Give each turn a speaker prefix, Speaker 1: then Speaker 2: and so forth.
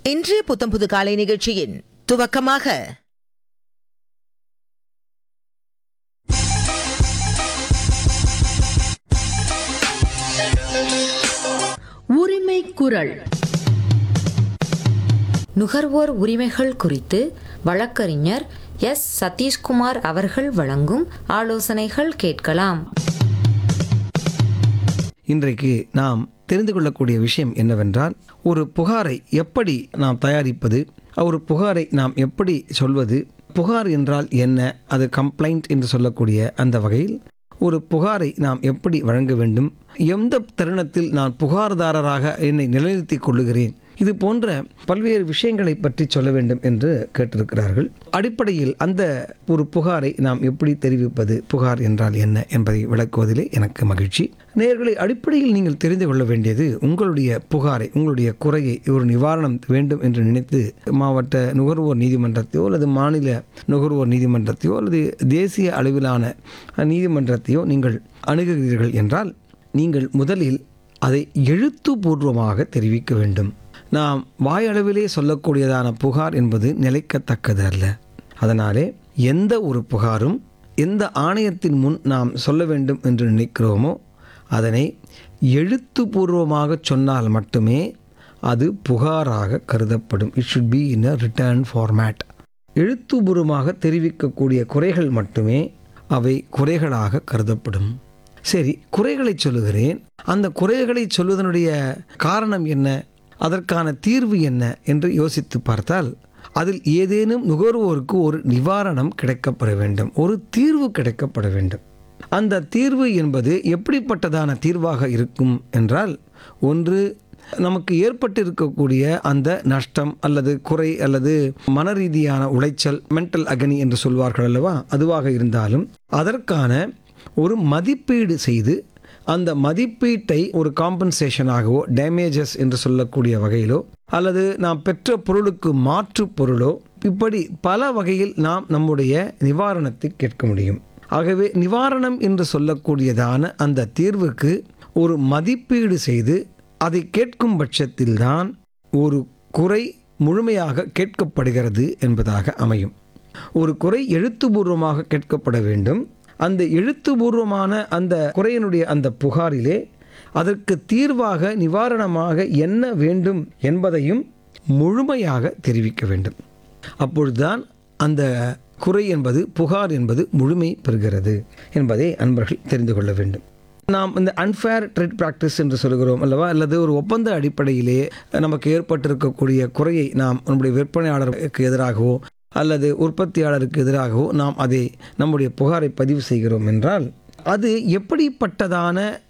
Speaker 1: இன்றைய புத்தம்புது காலை நிகழ்ச்சியின் துவக்கமாக
Speaker 2: உரிமை குரல்
Speaker 3: நுகர்வோர் உரிமைகள் குறித்து வழக்கறிஞர் எஸ் சதீஷ்குமார் அவர்கள் வழங்கும் ஆலோசனைகள் கேட்கலாம்
Speaker 4: இன்றைக்கு நாம் தெரிந்து கொள்ளக்கூடிய விஷயம் என்னவென்றால் ஒரு புகாரை எப்படி நாம் தயாரிப்பது ஒரு புகாரை நாம் எப்படி சொல்வது புகார் என்றால் என்ன அது கம்ப்ளைண்ட் என்று சொல்லக்கூடிய அந்த வகையில் ஒரு புகாரை நாம் எப்படி வழங்க வேண்டும் எந்த தருணத்தில் நான் புகார்தாரராக என்னை நிலைநிறுத்திக் கொள்ளுகிறேன் இது போன்ற பல்வேறு விஷயங்களை பற்றி சொல்ல வேண்டும் என்று கேட்டிருக்கிறார்கள் அடிப்படையில் அந்த ஒரு புகாரை நாம் எப்படி தெரிவிப்பது புகார் என்றால் என்ன என்பதை விளக்குவதிலே எனக்கு மகிழ்ச்சி நேர்களை அடிப்படையில் நீங்கள் தெரிந்து கொள்ள வேண்டியது உங்களுடைய புகாரை உங்களுடைய குறையை ஒரு நிவாரணம் வேண்டும் என்று நினைத்து மாவட்ட நுகர்வோர் நீதிமன்றத்தையோ அல்லது மாநில நுகர்வோர் நீதிமன்றத்தையோ அல்லது தேசிய அளவிலான நீதிமன்றத்தையோ நீங்கள் அணுகுகிறீர்கள் என்றால் நீங்கள் முதலில் அதை எழுத்துப்பூர்வமாக தெரிவிக்க வேண்டும் நாம் வாயளவிலே சொல்லக்கூடியதான புகார் என்பது நிலைக்கத்தக்கது அல்ல அதனாலே எந்த ஒரு புகாரும் எந்த ஆணையத்தின் முன் நாம் சொல்ல வேண்டும் என்று நினைக்கிறோமோ அதனை எழுத்துப்பூர்வமாக சொன்னால் மட்டுமே அது புகாராக கருதப்படும் it should be in a written format எழுத்துப்பூர்வமாக தெரிவிக்கக்கூடிய குறைகள் மட்டுமே அவை குறைகளாக கருதப்படும் சரி குறைகளை சொல்லுகிறேன் அந்த குறைகளை சொல்வதனுடைய காரணம் என்ன அதற்கான தீர்வு என்ன என்று யோசித்து பார்த்தால் அதில் ஏதேனும் நுகர்வோருக்கு ஒரு நிவாரணம் கிடைக்கப்பட வேண்டும் ஒரு தீர்வு கிடைக்கப்பட வேண்டும் அந்த தீர்வு என்பது எப்படிப்பட்டதான தீர்வாக இருக்கும் என்றால் ஒன்று நமக்கு ஏற்பட்டிருக்கக்கூடிய அந்த நஷ்டம் அல்லது குறை அல்லது மன ரீதியான உளைச்சல் மென்டல் அகனி என்று சொல்வார்கள் அல்லவா அதுவாக இருந்தாலும் அதற்கான ஒரு மதிப்பீடு செய்து அந்த மதிப்பீட்டை ஒரு காம்பன்சேஷனாகவோ டேமேஜஸ் என்று சொல்லக்கூடிய வகையிலோ அல்லது நாம் பெற்ற பொருளுக்கு மாற்று பொருளோ இப்படி பல வகையில் நாம் நம்முடைய நிவாரணத்தை கேட்க முடியும் ஆகவே நிவாரணம் என்று சொல்லக்கூடியதான அந்த தீர்வுக்கு ஒரு மதிப்பீடு செய்து அதை கேட்கும் பட்சத்தில்தான் ஒரு குறை முழுமையாக கேட்கப்படுகிறது என்பதாக அமையும் ஒரு குறை எழுத்துப்பூர்வமாக கேட்கப்பட வேண்டும் அந்த எழுத்துப்பூர்வமான அந்த குறையினுடைய அந்த புகாரிலே அதற்கு தீர்வாக நிவாரணமாக என்ன வேண்டும் என்பதையும் முழுமையாக தெரிவிக்க வேண்டும் அப்பொழுதுதான் அந்த குறை என்பது புகார் என்பது முழுமை பெறுகிறது என்பதை அன்பர்கள் தெரிந்து கொள்ள வேண்டும் நாம் இந்த அன்ஃபேர் ட்ரேட் ப்ராக்டிஸ் என்று சொல்கிறோம் அல்லவா அல்லது ஒரு ஒப்பந்த அடிப்படையிலே நமக்கு ஏற்பட்டிருக்கக்கூடிய குறையை நாம் நம்முடைய விற்பனையாளருக்கு எதிராகவோ அல்லது உற்பத்தியாளருக்கு எதிராகவோ நாம் அதை நம்முடைய புகாரை பதிவு செய்கிறோம் என்றால் அது எப்படிப்பட்டதான